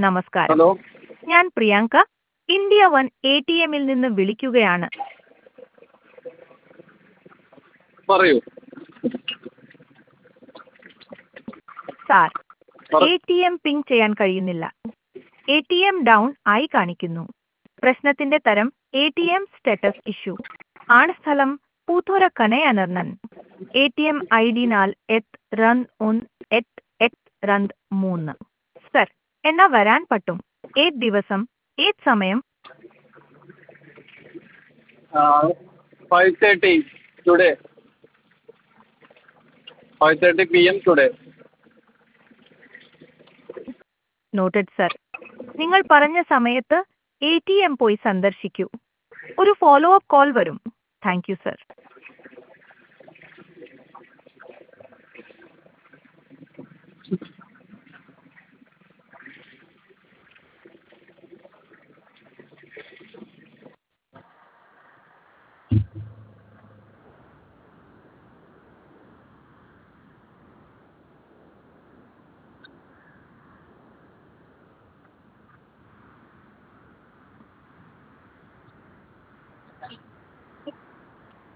നമസ്കാരം ഹലോ ഞാൻ Priyanka India one A T എമ്മിൽ നിന്ന് വിളിക്കുകയാണ് പറയൂ സാർ പറ എ ടി എം പിങ് ചെയ്യാൻ കഴിയുന്നില്ല എ ടി എം ഡൗൺ ആയി കാണിക്കുന്നു പ്രശ്നത്തിന്റെ തരം A T M status issue ആണ് സ്ഥലം പൂത്തോര കനയനർന്നൻ A T M I D നാൽ എത്ത് റൺ ഒന്ന് എട്ട് എട്ട് രണ്ട് മൂന്ന് സർ എന്നാ വരാൻ പറ്റും ഏത് ദിവസം ഏത് സമയം five thirty today five thirty P M today noted sir നിങ്ങൾ പറഞ്ഞ സമയത്ത് എ ടി എം പോയി സന്ദർശിക്കൂ ഒരു ഫോളോ അപ്പ് കോൾ വരും താങ്ക് യു സർ